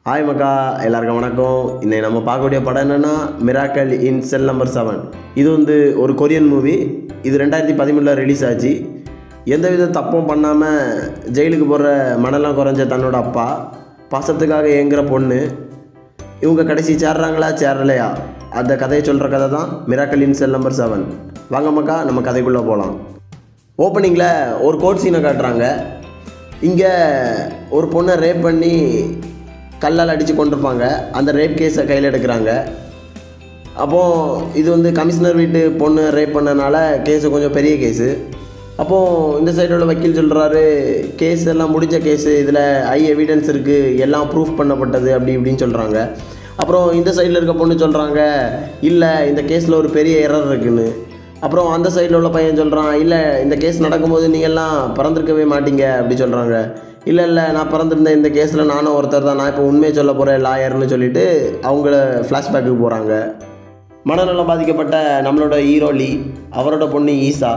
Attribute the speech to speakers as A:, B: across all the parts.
A: hi மக்கா எல்லாருக்கும் வணக்கம் இன்னைக்கு நம்ம பார்க்கக்கூடிய படம் என்னென்னா miracle in cell number seven இது வந்து ஒரு கொரியன் மூவி இது ரெண்டாயிரத்தி பதிமூணில் ரிலீஸ் ஆச்சு எந்தவித தப்பும் பண்ணாமல் ஜெயிலுக்கு போகிற மனெல்லாம் குறைஞ்ச தன்னோட அப்பா பாசத்துக்காக ஏங்குற பொண்ணு இவங்க கடைசி சேர்றாங்களா சேரலையா அந்த கதையை சொல்கிற கதை தான் miracle in cell number seven வாங்க மக்கா நம்ம கதைக்குள்ளே போகலாம் ஓப்பனிங்கில் ஒரு கோட் சீனை காட்டுறாங்க இங்கே ஒரு பொண்ணை ரேப் பண்ணி கல்லால் அடித்து கொண்டிருப்பாங்க அந்த ரேப் கேஸை கையில் எடுக்கிறாங்க அப்போது இது வந்து கமிஷனர் வீட்டு பொண்ணு ரேப் பண்ணனால கேஸு கொஞ்சம் பெரிய கேஸு அப்போது இந்த சைடோட வக்கீல் சொல்கிறாரு கேஸ் எல்லாம் முடிஞ்ச கேஸு இதில் ஐ எவிடன்ஸ் இருக்குது எல்லாம் ப்ரூஃப் பண்ணப்பட்டது அப்படி இப்படின்னு சொல்கிறாங்க அப்புறம் இந்த சைடில் இருக்க பொண்ணு சொல்கிறாங்க இல்லை இந்த கேஸில் ஒரு பெரிய எரர் இருக்குன்னு அப்புறம் அந்த சைடில் உள்ள பையன் சொல்கிறான் இல்லை இந்த கேஸ் நடக்கும்போது நீங்கள்லாம் பிறந்திருக்கவே மாட்டீங்க அப்படி சொல்கிறாங்க இல்லை இல்லை நான் பிறந்திருந்தேன் இந்த கேஸில் நானும் ஒருத்தர் தான் நான் இப்போ உண்மையை சொல்ல போகிறேன் லாயர்னு சொல்லிட்டு அவங்கள ஃப்ளாஷ்பேக்குக்கு போகிறாங்க மனநலம் பாதிக்கப்பட்ட நம்மளோட ஹீரோ லீ அவரோட பொண்ணு ஈசா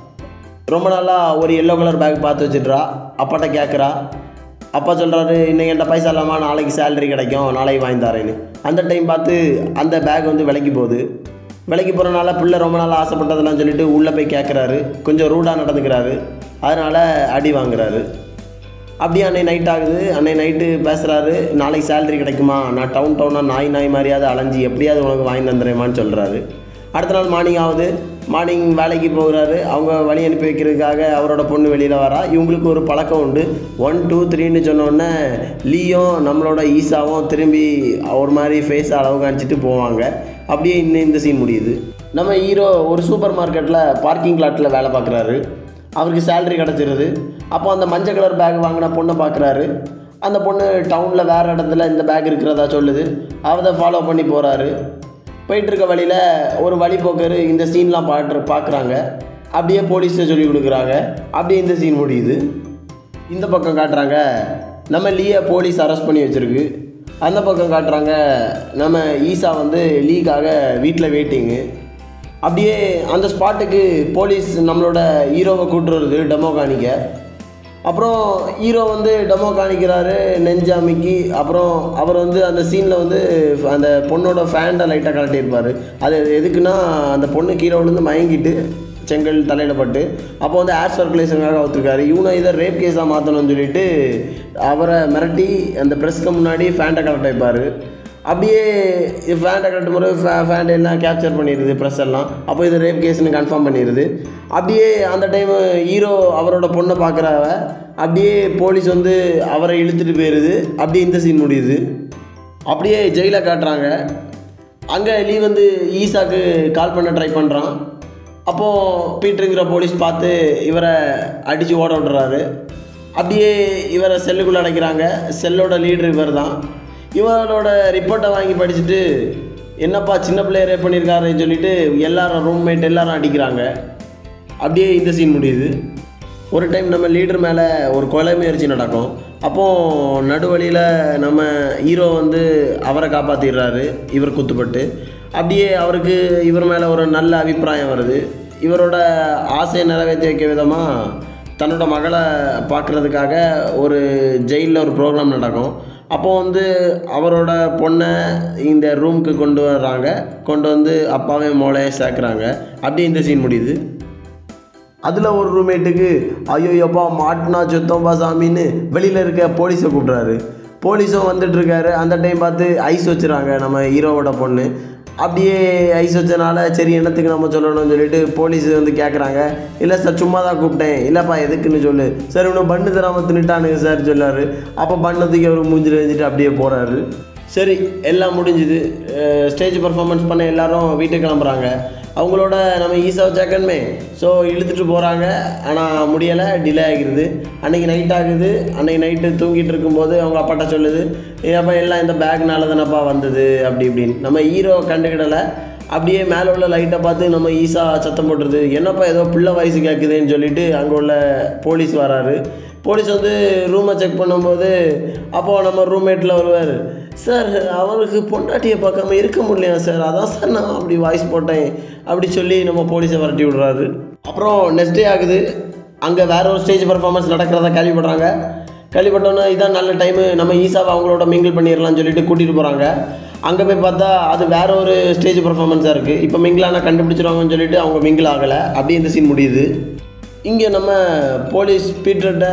A: ரொம்ப நாளாக ஒரு எல்லோ கலர் பேக் பார்த்து வச்சிட்றா அப்பாட்ட கேட்குறா அப்பா சொல்கிறாரு இன்னைக்கு என்கிட்ட பைசா இல்லாமல் நாளைக்கு சேலரி கிடைக்கும் நாளைக்கு வாங்கி தரேன்னு அந்த டைம் பார்த்து அந்த பேக் வந்து விலைக்கு போகுது விலைக்கு போகிறனால பிள்ளை ரொம்ப நாள் ஆசைப்பட்டதெல்லாம் சொல்லிட்டு உள்ளே போய் கேட்குறாரு கொஞ்சம் ரூடாக நடந்துக்கிறாரு அதனால் அடி வாங்குறாரு அப்படியே அன்னை நைட் ஆகுது அன்னை நைட்டு பேசுகிறாரு நாளைக்கு சேலரி கிடைக்குமா நான் டவுன் டவுனாக நாய் நாய் மாதிரியாவது அலைஞ்சி எப்படியாவது உனக்கு வாங்கி தந்துடுறேமான்னு சொல்கிறாரு அடுத்த நாள் மார்னிங் ஆகுது மார்னிங் வேலைக்கு போகிறாரு அவங்க வழி அனுப்பி வைக்கிறதுக்காக அவரோட பொண்ணு வெளியில் வரா இவங்களுக்கு ஒரு பழக்கம் உண்டு ஒன் டூ த்ரீன்னு சொன்னோடனே லீயும் நம்மளோட ஈசாவும் திரும்பி ஒரு மாதிரி ஃபேஸ் அளவு காமிச்சிட்டு போவாங்க அப்படியே இன்னும் இந்த சீன் முடியுது நம்ம ஹீரோ ஒரு சூப்பர் மார்க்கெட்டில் பார்க்கிங் லாட்டில் வேலை பார்க்குறாரு அவருக்கு சேலரி கிடச்சிருது அப்போ அந்த மஞ்சள் கலர் பேக் வாங்கின பொண்ணை பார்க்குறாரு அந்த பொண்ணு டவுனில் வேறு இடத்துல இந்த பேக் இருக்கிறதா சொல்லுது அதை ஃபாலோ பண்ணி போகிறாரு போயிட்டு இருக்க வழியில் ஒரு வழிபோக்கர் இந்த சீன்லாம் பாட்டு பார்க்குறாங்க அப்படியே போலீஸை சொல்லி கொடுக்குறாங்க அப்படியே இந்த சீன் முடியுது இந்த பக்கம் காட்டுறாங்க நம்ம லீயை போலீஸ் அரெஸ்ட் பண்ணி வச்சுருக்கு அந்த பக்கம் காட்டுறாங்க நம்ம ஈசா வந்து லீக்காக வீட்டில் வெயிட்டிங்கு அப்படியே அந்த ஸ்பாட்டுக்கு போலீஸ் நம்மளோட ஹீரோவை கூட்டு வருது டெமோ காணிக்க அப்புறம் ஹீரோ வந்து டெமோ காணிக்கிறாரு நெஞ்சாமிக்கு அப்புறம் அவர் வந்து அந்த சீனில் வந்து அந்த பொண்ணோட ஃபேண்டை லைட்டாக கலட்டியிருப்பார் அது எதுக்குன்னா அந்த பொண்ணு கீழே விழுந்து மயங்கிட்டு செங்கல் தலையில் பட்டு அப்போ வந்து ஏர் சர்க்குலேஷனுக்காக ஒத்துருக்காரு இவனை இதை ரேப் கேஸாக மாற்றணும்னு சொல்லிட்டு அவரை மிரட்டி அந்த ப்ரெஸ்க்கு முன்னாடி ஃபேண்டை கலட்ட வைப்பார் அப்படியே ஃபேண்டை கட்டும் போது ஃபே ஃபேண்ட் எல்லாம் கேப்சர் பண்ணிடுது ப்ரெஸ் எல்லாம் அப்போ இது ரேப் கேஸ்னு கன்ஃபார்ம் பண்ணிடுது அப்படியே அந்த டைமு ஹீரோ அவரோட பொண்ணை பார்க்குறவ அப்படியே போலீஸ் வந்து அவரை இழுத்துட்டு போயிடுது அப்படியே இந்த சீன் முடியுது அப்படியே ஜெயிலை காட்டுறாங்க அங்கே லீ வந்து ஈசாக்கு கால் பண்ண ட்ரை பண்ணுறான் அப்போது பீட்டருங்கிற போலீஸ் பார்த்து இவரை அடித்து ஓட விடுறாரு அப்படியே இவரை செல்லுக்குள்ளே அடைக்கிறாங்க செல்லோட லீடர் இவர் தான் இவரோட ரிப்போர்ட்டை வாங்கி படிச்சுட்டு என்னப்பா சின்ன பிள்ளைய ரேப் பண்ணியிருக்காருன்னு சொல்லிட்டு எல்லாரும் ரூம்மேட் எல்லாரும் அடிக்கிறாங்க அப்படியே இந்த சீன் முடியுது ஒரு டைம் நம்ம லீடர் மேலே ஒரு கொலை முயற்சி நடக்கும் அப்போது நடுவழியில் நம்ம ஹீரோ வந்து அவரை காப்பாற்றிடுறாரு இவர் குத்துப்பட்டு அப்படியே அவருக்கு இவர் மேலே ஒரு நல்ல அபிப்பிராயம் வருது இவரோட ஆசையை நிறைவேற்றி வைக்க விதமாக தன்னோட மகளை பார்க்குறதுக்காக ஒரு ஜெயிலில் ஒரு ப்ரோக்ராம் நடக்கும் அப்போ வந்து அவரோட பொண்ணை இந்த ரூமுக்கு கொண்டு வர்றாங்க கொண்டு வந்து அப்பாவே மோளையே சேர்க்குறாங்க அப்படியே இந்த சீன் முடியுது அதில் ஒரு ரூம்மேட்டுக்கு ஐயோ எப்பா மாட்டினா சுத்தம்பா சாமின்னு வெளியில் இருக்க போலீஸை கூப்பிட்றாரு போலீஸும் வந்துட்டு இருக்காரு அந்த டைம் பார்த்து ஐஸ் வச்சுறாங்க நம்ம ஹீரோவோட பொண்ணு அப்படியே ஐஸ் வச்சனால சரி என்னத்துக்கு நம்ம சொல்லணும்னு சொல்லிட்டு போலீஸ் வந்து கேட்குறாங்க இல்லை சார் சும்மா தான் கூப்பிட்டேன் இல்லைப்பா எதுக்குன்னு சொல்லு சார் இன்னும் பண்ணு தராமல் தின்னுட்டானுங்க சார் சொல்லாரு அப்போ பண்ணதுக்கு அவர் மூஞ்சில் வச்சுட்டு அப்படியே போகிறாரு சரி எல்லாம் முடிஞ்சுது ஸ்டேஜ் பர்ஃபார்மன்ஸ் பண்ண எல்லாரும் வீட்டுக்கு கிளம்புறாங்க அவங்களோட நம்ம ஈஸாவை சேர்க்கணுமே ஸோ இழுத்துட்டு போகிறாங்க ஆனால் முடியலை டிலே ஆகிடுது அன்றைக்கி நைட் ஆகுது அன்றைக்கி நைட்டு தூங்கிட்டு இருக்கும்போது அவங்க அப்பாட்ட சொல்லுது ஏப்பா எல்லாம் இந்த பேக்னால தானப்பா வந்தது அப்படி இப்படின்னு நம்ம ஹீரோ கண்டுக்கிடலை அப்படியே மேலே உள்ள லைட்டை பார்த்து நம்ம ஈஸா சத்தம் போட்டுருது என்னப்பா ஏதோ பிள்ளை வயசு கேட்குதுன்னு சொல்லிட்டு அங்கே உள்ள போலீஸ் வராரு போலீஸ் வந்து ரூமை செக் பண்ணும்போது அப்போது நம்ம ரூம்மேட்டில் வருவார் சார் அவருக்கு பொண்டாட்டியை பார்க்காம இருக்க முடியலையா சார் அதான் சார் நான் அப்படி வாய்ஸ் போட்டேன் அப்படி சொல்லி நம்ம போலீஸை விரட்டி விடுறாரு அப்புறம் நெக்ஸ்ட் டே ஆகுது அங்கே வேற ஒரு ஸ்டேஜ் பர்ஃபார்மன்ஸ் நடக்கிறதா கேள்விப்படுறாங்க கேள்விப்பட்டோன்னே இதான் நல்ல டைமு நம்ம ஈஸாவை அவங்களோட மிங்கிள் பண்ணிடலாம்னு சொல்லிட்டு கூட்டிகிட்டு போகிறாங்க அங்கே போய் பார்த்தா அது வேற ஒரு ஸ்டேஜ் பர்ஃபார்மன்ஸாக இருக்குது இப்போ மிங்கிளான கண்டுபிடிச்சிருவாங்கன்னு சொல்லிட்டு அவங்க மிங்கிள் ஆகலை அப்படியே இந்த சீன் முடியுது இங்கே நம்ம போலீஸ் பீட்டர்கிட்ட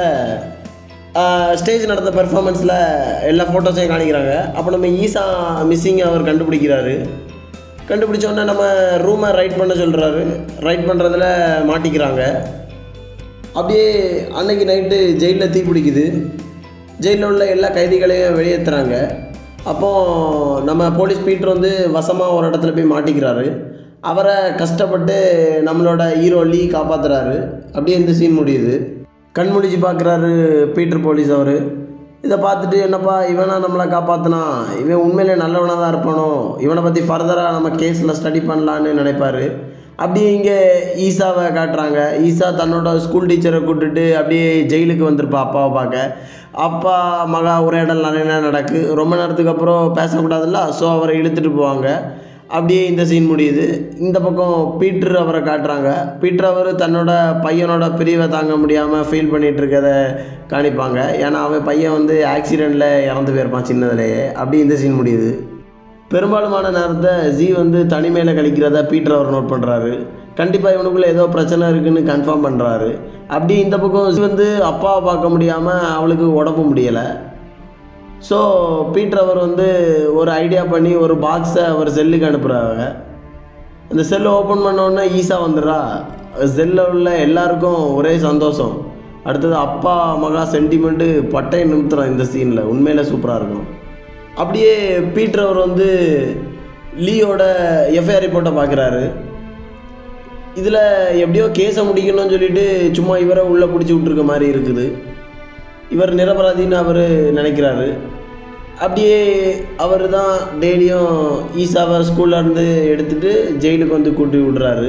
A: ஸ்டேஜ் நடந்த பெர்ஃபார்மன்ஸில் எல்லா ஃபோட்டோஸையும் காணிக்கிறாங்க அப்போ நம்ம ஈசா மிஸ்ஸிங் அவர் கண்டுபிடிக்கிறாரு கண்டுபிடிச்ச உடனே நம்ம ரூமை ரைட் பண்ண சொல்கிறாரு ரைட் பண்ணுறதுல மாட்டிக்கிறாங்க அப்படியே அன்னைக்கு நைட்டு ஜெயிலில் தீ பிடிக்குது ஜெயிலில் உள்ள எல்லா கைதிகளையும் வெளியேற்றுறாங்க அப்போ நம்ம போலீஸ் பீட்டர் வந்து வசமாக ஒரு இடத்துல போய் மாட்டிக்கிறாரு அவரை கஷ்டப்பட்டு நம்மளோட ஹீரோ லீ காப்பாற்றுறாரு அப்படியே இந்த சீன் முடியுது கண் முழிச்சு பார்க்குறாரு பீட்டர் போலீஸ் அவர் இதை பார்த்துட்டு என்னப்பா இவனா நம்மளை காப்பாற்றினா இவன் உண்மையிலே நல்லவனாக தான் இருப்பானோ இவனை பற்றி ஃபர்தராக நம்ம கேஸில் ஸ்டடி பண்ணலான்னு நினைப்பாரு அப்படியே இங்கே ஈசாவை காட்டுறாங்க ஈசா தன்னோட ஸ்கூல் டீச்சரை கூப்பிட்டுட்டு அப்படியே ஜெயிலுக்கு வந்திருப்பா அப்பாவை பார்க்க அப்பா மகா உரையாடல் நிறைய நடக்கு ரொம்ப நேரத்துக்கு அப்புறம் பேசக்கூடாதுல்ல ஸோ அவரை இழுத்துட்டு போவாங்க அப்படியே இந்த சீன் முடியுது இந்த பக்கம் பீட்ரு அவரை காட்டுறாங்க பீட்ரு அவர் தன்னோட பையனோட பிரிவை தாங்க முடியாமல் ஃபீல் பண்ணிகிட்டு இருக்கத காணிப்பாங்க ஏன்னா அவன் பையன் வந்து ஆக்சிடெண்ட்டில் இறந்து போயிருப்பான் சின்னதுலேயே அப்படி இந்த சீன் முடியுது பெரும்பாலுமான நேரத்தை ஜி வந்து தனிமையில் கழிக்கிறத பீட்டர் அவர் நோட் பண்ணுறாரு கண்டிப்பாக இவனுக்குள்ளே ஏதோ பிரச்சனை இருக்குன்னு கன்ஃபார்ம் பண்ணுறாரு அப்படி இந்த பக்கம் ஜி வந்து அப்பாவை பார்க்க முடியாமல் அவளுக்கு உடம்பு முடியலை ஸோ பீட்டர் அவர் வந்து ஒரு ஐடியா பண்ணி ஒரு பாக்ஸை அவர் செல்லுக்கு அனுப்புகிறாங்க அந்த செல்லை ஓப்பன் பண்ண உடனே ஈஸா வந்துடுறா செல்லில் உள்ள எல்லாருக்கும் ஒரே சந்தோஷம் அடுத்தது அப்பா மகா சென்டிமெண்ட்டு பட்டையை நிறுத்துறோம் இந்த சீனில் உண்மையில சூப்பராக இருக்கும் அப்படியே பீட்டர் அவர் வந்து லீயோட எஃப்ஐஆர் ரிப்போர்ட்டை பார்க்குறாரு இதில் எப்படியோ கேஸை முடிக்கணும்னு சொல்லிட்டு சும்மா இவரை உள்ளே பிடிச்சி விட்ருக்க மாதிரி இருக்குது இவர் நிரபராதின்னு அவர் நினைக்கிறாரு அப்படியே அவர் தான் டெய்லியும் ஈசாவை ஸ்கூல்ல இருந்து எடுத்துட்டு ஜெயிலுக்கு வந்து கூட்டி விடுறாரு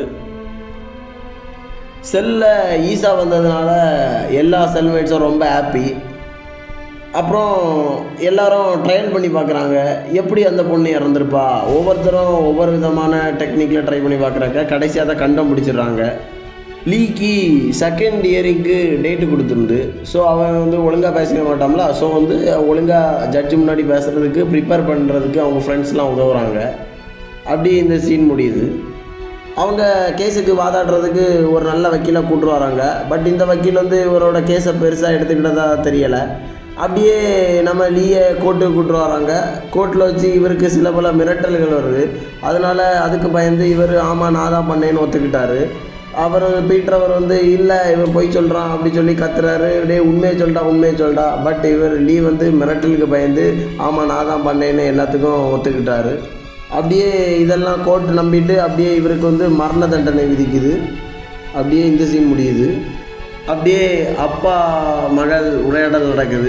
A: செல்ல ஈசா வந்ததுனால எல்லா செல்மேட்ஸும் ரொம்ப ஹாப்பி அப்புறம் எல்லாரும் ட்ரையல் பண்ணி பார்க்குறாங்க எப்படி அந்த பொண்ணு இறந்துருப்பா ஒவ்வொருத்தரும் ஒவ்வொரு விதமான டெக்னிக்கில் ட்ரை பண்ணி பார்க்குறாங்க கடைசியாக அதை கண்டுபிடிச்சிடுறாங்க லீக்கு செகண்ட் இயரிங்க்கு டேட்டு கொடுத்துருந்து ஸோ அவன் வந்து ஒழுங்காக பேசிக்க மாட்டான்ல ஸோ வந்து ஒழுங்காக ஜட்ஜு முன்னாடி பேசுகிறதுக்கு ப்ரிப்பேர் பண்ணுறதுக்கு அவங்க ஃப்ரெண்ட்ஸ்லாம் உதவுறாங்க அப்படி இந்த சீன் முடியுது அவங்க கேஸுக்கு வாதாடுறதுக்கு ஒரு நல்ல வக்கீலை கூட்டு வராங்க பட் இந்த வக்கீல் வந்து இவரோட கேஸை பெருசாக எடுத்துக்கிட்டதா தெரியலை அப்படியே நம்ம லீயை கோர்ட்டுக்கு கூட்டு வராங்க கோர்ட்டில் வச்சு இவருக்கு சில பல மிரட்டல்கள் வருது அதனால அதுக்கு பயந்து இவர் ஆமாம் நான் தான் பண்ணேன்னு ஒத்துக்கிட்டாரு அவர் பீட்டர் அவர் வந்து இல்லை இவன் பொய் சொல்கிறான் அப்படி சொல்லி கத்துறாரு டே உண்மையை சொல்லிட்டா உண்மையை சொல்லிட்டா பட் இவர் லீ வந்து மிரட்டலுக்கு பயந்து ஆமாம் நான் தான் பண்ணேன்னு எல்லாத்துக்கும் ஒத்துக்கிட்டாரு அப்படியே இதெல்லாம் கோர்ட் நம்பிட்டு அப்படியே இவருக்கு வந்து மரண தண்டனை விதிக்குது அப்படியே இந்த சீன் முடியுது அப்படியே அப்பா மகள் உரையாடல் நடக்குது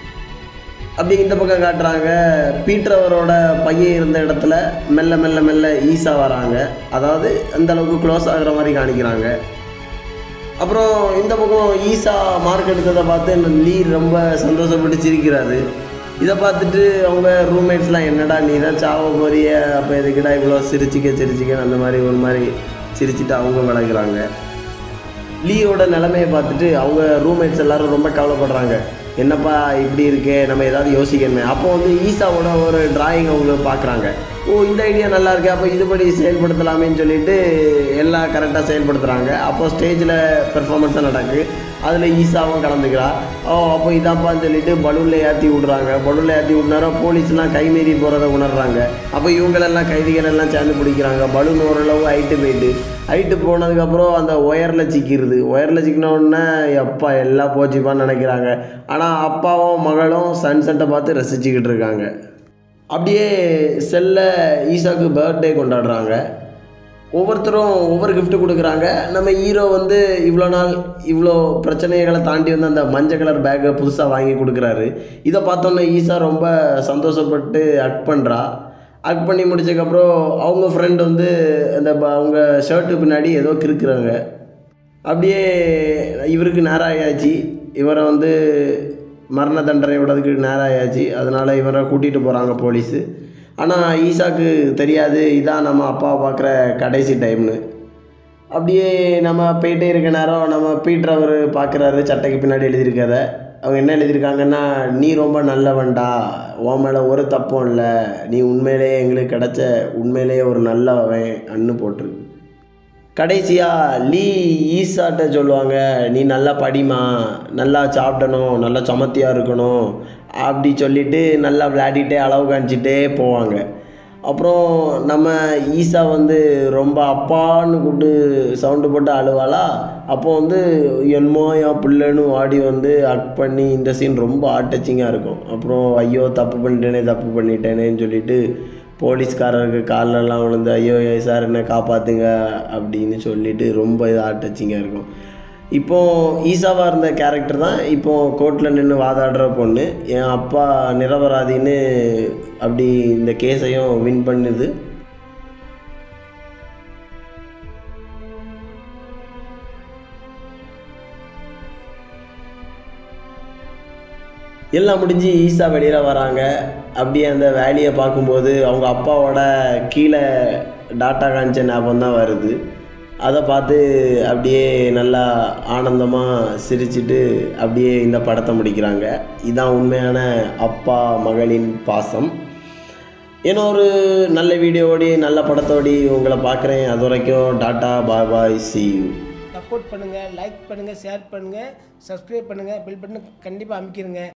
A: அப்படி இந்த பக்கம் காட்டுறாங்க பீட்டர் அவரோட பையன் இருந்த இடத்துல மெல்ல மெல்ல மெல்ல ஈஸா வராங்க அதாவது அந்த அளவுக்கு க்ளோஸ் ஆகுற மாதிரி காணிக்கிறாங்க அப்புறம் இந்த பக்கம் ஈசா மார்க் எடுத்ததை பார்த்து இந்த லீ ரொம்ப சந்தோஷப்பட்டு சிரிக்கிறாரு இதை பார்த்துட்டு அவங்க ரூம்மேட்ஸ்லாம் என்னடா நீ தான் சாவ போறிய அப்போ எதுக்குடா இவ்வளோ சிரிச்சிக்க சிரிச்சிக்க அந்த மாதிரி ஒரு மாதிரி சிரிச்சிட்டு அவங்க விளக்குறாங்க லீயோட நிலைமையை பார்த்துட்டு அவங்க ரூம்மேட்ஸ் எல்லாரும் ரொம்ப கவலைப்படுறாங்க என்னப்பா இப்படி இருக்கே நம்ம ஏதாவது யோசிக்கணுமே அப்போ வந்து ஈசாவோட ஒரு டிராயிங் அவங்க பார்க்குறாங்க ஓ இந்த ஐடியா நல்லா இருக்கு அப்போ இதுபடி செயல்படுத்தலாமேன்னு சொல்லிட்டு எல்லாம் கரெக்டாக செயல்படுத்துகிறாங்க அப்போ ஸ்டேஜில் பெர்ஃபார்மன்ஸாக நடக்கு அதில் ஈசாவும் கலந்துக்கிறா ஓ அப்போ இதாப்பான்னு சொல்லிட்டு பலூனில் ஏற்றி விட்றாங்க பலூனில் ஏற்றி விட்னாரோ போலீஸ்லாம் கைமீறி போகிறத உணர்றாங்க அப்போ இவங்களெல்லாம் கைதிகள் எல்லாம் சேர்ந்து பிடிக்கிறாங்க பலூன் ஓரளவு ஹைட்டு போயிட்டு ஹைட்டு போனதுக்கப்புறம் அந்த ஒயரில் சிக்கிடுது ஒயரில் சிக்கின உடனே எப்பா எல்லாம் போச்சுப்பான்னு நினைக்கிறாங்க ஆனால் அப்பாவும் மகளும் சன்செட்டை பார்த்து ரசிச்சுக்கிட்டு இருக்காங்க அப்படியே செல்ல ஈசாக்கு பர்த்டே கொண்டாடுறாங்க ஒவ்வொருத்தரும் ஒவ்வொரு gift கொடுக்குறாங்க நம்ம ஹீரோ வந்து இவ்வளோ நாள் இவ்வளோ பிரச்சனைகளை தாண்டி வந்து அந்த மஞ்சள் கலர் பேக்கை புதுசாக வாங்கி கொடுக்குறாரு இதை பார்த்தோன்னே ஈசா ரொம்ப சந்தோஷப்பட்டு அக் பண்ணுறா அக் பண்ணி முடிச்சதுக்கப்புறம் அவங்க ஃப்ரெண்ட் வந்து அந்த ப- அவங்க ஷர்ட்டு பின்னாடி ஏதோ கிறுக்குறாங்க அப்படியே இவருக்கு நேரம் ஆயாச்சு இவரை வந்து மரண தண்டனை விடுறதுக்கு நேரம் ஆயாச்சு அதனால் இவரை கூட்டிகிட்டு போகிறாங்க போலீஸு ஆனால் ஈசாக்கு தெரியாது இதான் நம்ம அப்பாவை பார்க்குற கடைசி டைம்னு அப்படியே நம்ம போயிட்டே இருக்க நேரம் நம்ம பீட்டர் அவர் பார்க்குறாரு சட்டைக்கு பின்னாடி எழுதியிருக்கத அவங்க என்ன எழுதியிருக்காங்கன்னா நீ ரொம்ப நல்லவன்டா உன் மேலே ஒரு தப்பும் இல்லை நீ உண்மையிலேயே எங்களுக்கு கிடைச்ச உண்மையிலேயே ஒரு நல்லவன் அன்னு போட்டிருக்கு கடைசியாக லீ ஈசாட்ட சொல்லுவாங்க நீ நல்லா படிமா நல்லா சாப்பிடணும் நல்லா சமத்தியாக இருக்கணும் அப்படி சொல்லிட்டு நல்லா விளையாடிட்டே அளவு காமிச்சிட்டே போவாங்க அப்புறம் நம்ம ஈசா வந்து ரொம்ப அப்பான்னு கூப்பிட்டு சவுண்டு போட்டு அழுவாளா அப்போ வந்து என்னமோ என் பிள்ளைன்னு வாடி வந்து அக் பண்ணி இந்த சீன் ரொம்ப ஆட்டச்சிங்காக இருக்கும் அப்புறம் ஐயோ தப்பு பண்ணிட்டேனே தப்பு பண்ணிட்டேனேன்னு சொல்லிட்டு போலீஸ்காரருக்கு காலெல்லாம் விழுந்து ஐயோ ஏய் சார் என்ன காப்பாற்றுங்க அப்படின்னு சொல்லிட்டு ரொம்ப இதாக டச்சிங்காக இருக்கும் இப்போ ஈசாவாக இருந்த கேரக்டர் தான் இப்போ கோர்ட்டில் நின்று வாதாடுற பொண்ணு என் அப்பா நிரபராதின்னு அப்படி இந்த கேஸையும் வின் பண்ணுது எல்லாம் முடிஞ்சு ஈசா வெளியில் வராங்க அப்படியே அந்த வேலையை பார்க்கும்போது அவங்க அப்பாவோட கீழே டாட்டா காமிச்ச ஞாபகம் தான் வருது அதை பார்த்து அப்படியே நல்லா ஆனந்தமாக சிரிச்சிட்டு அப்படியே இந்த படத்தை முடிக்கிறாங்க இதுதான் உண்மையான அப்பா மகளின் பாசம் இன்னொரு நல்ல வீடியோவோடி நல்ல படத்தோடி உங்களை பார்க்குறேன் அது வரைக்கும் tata bye bye see you
B: support பண்ணுங்கள் லைக் பண்ணுங்கள் ஷேர் பண்ணுங்கள் சப்ஸ்கிரைப் பண்ணுங்கள் பில் பட்டன் கண்டிப்பாக அமைக்கிருங்க